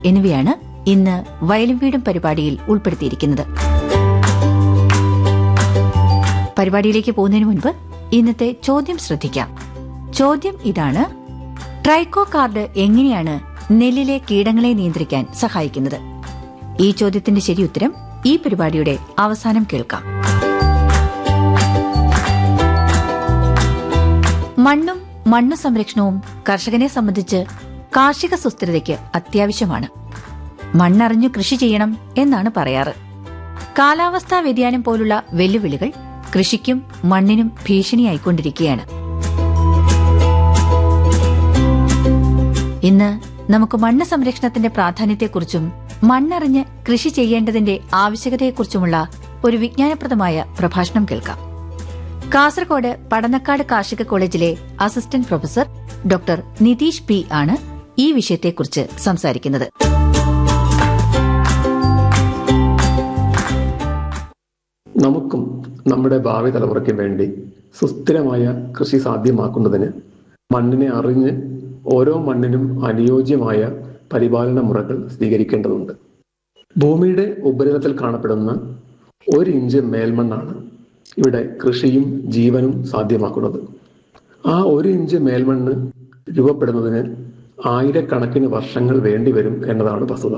എന്നിവയാണ് ഇന്ന് വയലും വീടും പരിപാടിയിൽ ഉൾപ്പെടുത്തിയിരിക്കുന്നത് പരിപാടിയിലേക്ക് പോകുന്നതിന് മുൻപ് ഇന്നത്തെ ചോദ്യം ശ്രദ്ധിക്കാം ചോദ്യം ഇതാണ് ട്രൈക്കോ കാർഡ് എങ്ങനെയാണ് നെല്ലിലെ കീടങ്ങളെ നിയന്ത്രിക്കാൻ സഹായിക്കുന്നത് ഈ ചോദ്യത്തിന്റെ ശരിയുത്തരം ഈ പരിപാടിയുടെ അവസാനം കേൾക്കാം മണ്ണും മണ്ണു സംരക്ഷണവും കർഷകനെ സംബന്ധിച്ച് കാർഷിക സുസ്ഥിരതയ്ക്ക് അത്യാവശ്യമാണ് മണ്ണറിഞ്ഞു കൃഷി ചെയ്യണം എന്നാണ് പറയാറ് കാലാവസ്ഥാ വ്യതിയാനം പോലുള്ള വെല്ലുവിളികൾ കൃഷിക്കും മണ്ണിനും ഭീഷണിയായിക്കൊണ്ടിരിക്കുകയാണ് ഇന്ന് നമുക്ക് മണ്ണ് സംരക്ഷണത്തിന്റെ പ്രാധാന്യത്തെക്കുറിച്ചും മണ്ണറിഞ്ഞ് കൃഷി ചെയ്യേണ്ടതിന്റെ ആവശ്യകതയെക്കുറിച്ചുമുള്ള ഒരു വിജ്ഞാനപ്രദമായ പ്രഭാഷണം കേൾക്കാം കാസർകോട് പടന്നക്കാട് കാർഷിക കോളേജിലെ assistant professor doctor Nitheesh P ആണ് ഈ വിഷയത്തെക്കുറിച്ച് സംസാരിക്കുന്നത് നമുക്കും നമ്മുടെ ഭാവി തലമുറയ്ക്കും വേണ്ടി സുസ്ഥിരമായ കൃഷി സാധ്യമാക്കുന്നതിന് മണ്ണിനെ അറിഞ്ഞ് ഓരോ മണ്ണിനും അനുയോജ്യമായ പരിപാലന മുറകൾ സ്വീകരിക്കേണ്ടതുണ്ട് ഭൂമിയുടെ ഉപരിതലത്തിൽ കാണപ്പെടുന്ന ഒരു ഇഞ്ച് മേൽമണ്ണാണ് ഇവിടെ കൃഷിയും ജീവനും സാധ്യമാക്കുന്നത് ആ ഒരു ഇഞ്ച് മേൽമണ്ണ് രൂപപ്പെടുന്നതിന് ആയിരക്കണക്കിന് വർഷങ്ങൾ വേണ്ടിവരും എന്നതാണ് വസ്തുത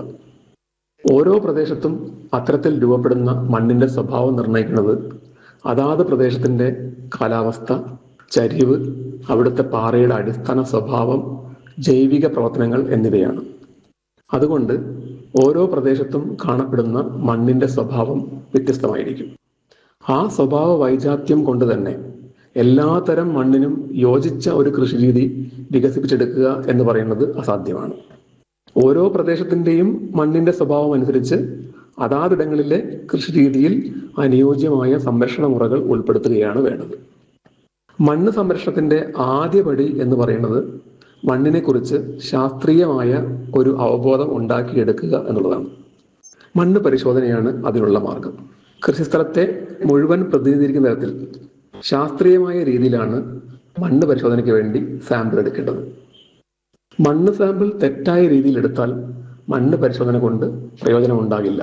ഓരോ പ്രദേശത്തും അത്തരത്തിൽ രൂപപ്പെടുന്ന മണ്ണിന്റെ സ്വഭാവം നിർണ്ണയിക്കുന്നത് അതാത് പ്രദേശത്തിന്റെ കാലാവസ്ഥ ചരിവ് അവിടുത്തെ പാറയുടെ അടിസ്ഥാന സ്വഭാവം ജൈവിക പ്രവർത്തനങ്ങൾ എന്നിവയാണ് അതുകൊണ്ട് ഓരോ പ്രദേശത്തും കാണപ്പെടുന്ന മണ്ണിന്റെ സ്വഭാവം വ്യത്യസ്തമായിരിക്കും ആ സ്വഭാവ വൈജാത്യം കൊണ്ട് തന്നെ എല്ലാതരം മണ്ണിനും യോജിച്ച ഒരു കൃഷിരീതി വികസിപ്പിച്ചെടുക്കുക എന്ന് പറയുന്നത് അസാധ്യമാണ് ഓരോ പ്രദേശത്തിന്റെയും മണ്ണിന്റെ സ്വഭാവം അനുസരിച്ച് അതാതിടങ്ങളിലെ കൃഷിരീതിയിൽ അനുയോജ്യമായ സംരക്ഷണ മുറകൾ ഉൾപ്പെടുത്തുകയാണ് വേണ്ടത് മണ്ണ് സംരക്ഷണത്തിന്റെ ആദ്യപടി എന്ന് പറയുന്നത് മണ്ണിനെ കുറിച്ച് ശാസ്ത്രീയമായ ഒരു അവബോധം ഉണ്ടാക്കിയെടുക്കുക എന്നുള്ളതാണ് മണ്ണ് പരിശോധനയാണ് അതിനുള്ള മാർഗം കൃഷിസ്ഥലത്തെ മുഴുവൻ പ്രതിനിധീകരിക്കുന്ന തരത്തിൽ ശാസ്ത്രീയമായ രീതിയിലാണ് മണ്ണ് പരിശോധനയ്ക്ക് വേണ്ടി സാമ്പിൾ എടുക്കേണ്ടത് മണ്ണ് സാമ്പിൾ തെറ്റായ രീതിയിൽ എടുത്താൽ മണ്ണ് പരിശോധന കൊണ്ട് പ്രയോജനം ഉണ്ടാകില്ല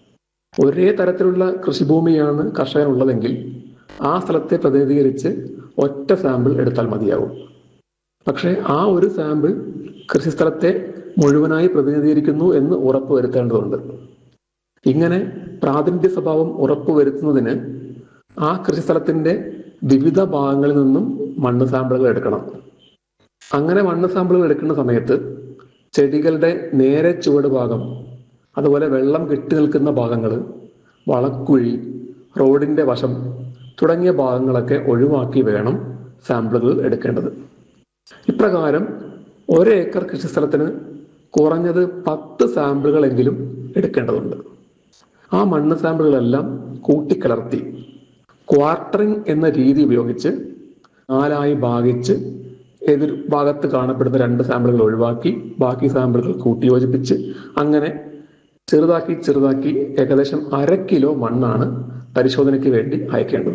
ഒരേ തരത്തിലുള്ള കൃഷിഭൂമിയാണ് കർഷകനുള്ളതെങ്കിൽ ആ സ്ഥലത്തെ പ്രതിനിധീകരിച്ച് ഒറ്റ സാമ്പിൾ എടുത്താൽ മതിയാവും പക്ഷേ ആ ഒരു സാമ്പിൾ കൃഷിസ്ഥലത്തെ മുഴുവനായി പ്രതിനിധീകരിക്കുന്നു എന്ന് ഉറപ്പുവരുത്തേണ്ടതുണ്ട് ഇങ്ങനെ പ്രാതിനിധ്യ സ്വഭാവം ഉറപ്പുവരുത്തുന്നതിന് ആ കൃഷിസ്ഥലത്തിന്റെ വിവിധ ഭാഗങ്ങളിൽ നിന്നും മണ്ണ് സാമ്പിളുകൾ എടുക്കണം അങ്ങനെ മണ്ണ് സാമ്പിളുകൾ എടുക്കുന്ന സമയത്ത് ചെടികളുടെ നേരെ ചുവട് ഭാഗം അതുപോലെ വെള്ളം കെട്ടി നിൽക്കുന്ന ഭാഗങ്ങൾ വളക്കുഴി റോഡിന്റെ വശം തുടങ്ങിയ ഭാഗങ്ങളൊക്കെ ഒഴിവാക്കി വേണം സാമ്പിളുകൾ എടുക്കേണ്ടത് ഇപ്രകാരം ഒരേക്കർ കൃഷിസ്ഥലത്തിന് കുറഞ്ഞത് പത്ത് സാമ്പിളുകളെങ്കിലും എടുക്കേണ്ടതുണ്ട് ആ മണ്ണ് സാമ്പിളുകളെല്ലാം കൂട്ടിക്കലർത്തി ക്വാർട്ടറിംഗ് എന്ന രീതി ഉപയോഗിച്ച് നാലായി ഭാഗിച്ച് എതിർ ഭാഗത്ത് കാണപ്പെടുന്ന രണ്ട് സാമ്പിളുകൾ ഒഴിവാക്കി ബാക്കി സാമ്പിളുകൾ കൂട്ടിയോജിപ്പിച്ച് അങ്ങനെ ചെറുതാക്കി ചെറുതാക്കി ഏകദേശം അര കിലോ മണ്ണാണ് പരിശോധനയ്ക്ക് വേണ്ടി അയക്കേണ്ടത്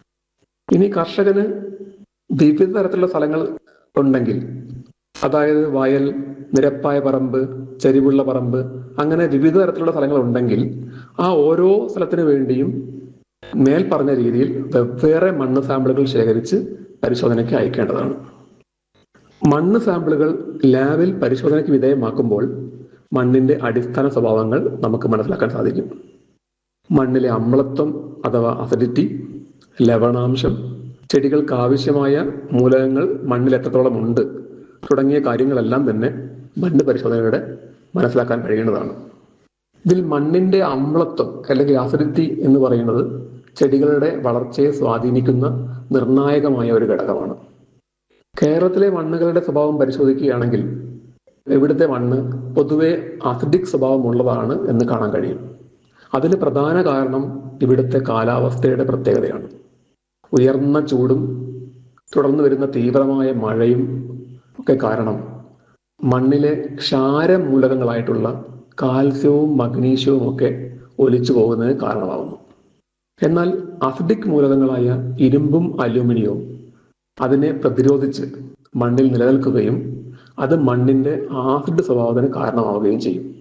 ഇനി കർഷകന് വിവിധ തരത്തിലുള്ള സ്ഥലങ്ങൾ ഉണ്ടെങ്കിൽ അതായത് വയൽ നിരപ്പായ പറമ്പ് ചരിവുള്ള പറമ്പ് അങ്ങനെ വിവിധ തരത്തിലുള്ള സ്ഥലങ്ങൾ ഉണ്ടെങ്കിൽ ആ ഓരോ സ്ഥലത്തിനു വേണ്ടിയും മേൽ പറഞ്ഞ രീതിയിൽ വെവ്വേറെ മണ്ണ് സാമ്പിളുകൾ ശേഖരിച്ച് പരിശോധനയ്ക്ക് അയക്കേണ്ടതാണ് മണ്ണ് സാമ്പിളുകൾ ലാബിൽ പരിശോധനയ്ക്ക് വിധേയമാക്കുമ്പോൾ മണ്ണിന്റെ അടിസ്ഥാന സ്വഭാവങ്ങൾ നമുക്ക് മനസ്സിലാക്കാൻ സാധിക്കും മണ്ണിലെ അമ്ലത്വം അഥവാ അസിഡിറ്റി ലവണാംശം ചെടികൾക്ക് ആവശ്യമായ മൂലകങ്ങൾ മണ്ണിൽ എത്രത്തോളം ഉണ്ട് തുടങ്ങിയ കാര്യങ്ങളെല്ലാം തന്നെ മണ്ണ് പരിശോധനയുടെ മനസ്സിലാക്കാൻ കഴിയുന്നതാണ് ഇതിൽ മണ്ണിന്റെ അമ്ലത്വം അല്ലെങ്കിൽ അസിഡിറ്റി എന്ന് പറയുന്നത് ചെടികളുടെ വളർച്ചയെ സ്വാധീനിക്കുന്ന നിർണായകമായ ഒരു ഘടകമാണ് കേരളത്തിലെ മണ്ണുകളുടെ സ്വഭാവം പരിശോധിക്കുകയാണെങ്കിൽ ഇവിടുത്തെ മണ്ണ് പൊതുവെ അസിഡിക് സ്വഭാവമുള്ളതാണ് എന്ന് കാണാൻ കഴിയും അതിന് പ്രധാന കാരണം ഇവിടുത്തെ കാലാവസ്ഥയുടെ പ്രത്യേകതയാണ് ഉയർന്ന ചൂടും തുടർന്ന് വരുന്ന തീവ്രമായ മഴയും ഒക്കെ കാരണം മണ്ണിലെ ക്ഷാരമൂലകങ്ങളായിട്ടുള്ള കാൽസ്യവും മഗ്നീഷ്യവും ഒക്കെ ഒലിച്ചു പോകുന്നതിന് കാരണമാകുന്നു എന്നാൽ അസിഡിക് മൂലകങ്ങളായ ഇരുമ്പും അലൂമിനിയവും അതിനെ പ്രതിരോധിച്ച് മണ്ണിൽ നിലനിൽക്കുകയും അത് മണ്ണിന്റെ ആസിഡ് സ്വഭാവത്തിന് കാരണമാവുകയും ചെയ്യും